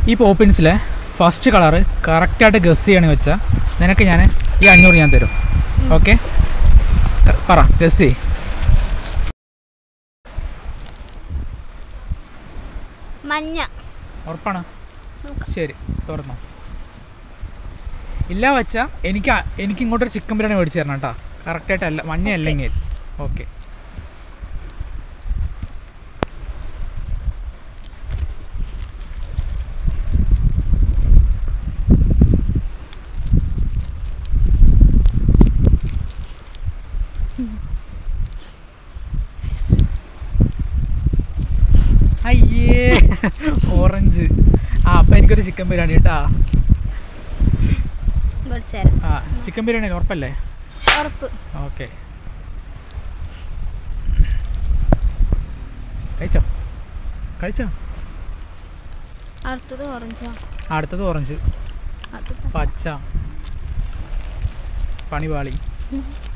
ഈ പോപ്പിൻസിലെ first colour കറക്റ്റായിട്ട് ഗസ് ചെയ്യണമെന്ന് വെച്ചാൽ നിനക്ക് ഞാൻ ഈ അഞ്ഞൂറ് ഞാൻ തരും ഓക്കെ പറ ഗസ് ചെയ് മഞ്ഞ ഉറപ്പാണ് നോക്കാം. ശരി തുറന്നോ ഇല്ല വച്ചാ എനിക്ക് ആ- എനിക്ക് ഇങ്ങോട്ടൊരു ചിക്കൻ ബിരിയാണി മേടിച്ച് തരണം കേട്ടോ കറക്റ്റായിട്ട് അല്ല മഞ്ഞ അല്ലെങ്കിൽ ഓക്കെ അയ്യേ ഓറഞ്ച് ആ അപ്പം എനിക്കൊരു ചിക്കൻ ബിരിയാണി കേട്ടാ മേടിച്ചു തരാം ആ ചിക്കൻ ബിരിയാണി ഉറപ്പല്ലേ ഉറപ്പ് ഓക്കെ കഴിച്ചോ കഴിച്ചോ അടുത്തത് ഓറഞ്ചാ അടുത്തത് ഓറഞ്ച് അത് പച്ച പണിപാളി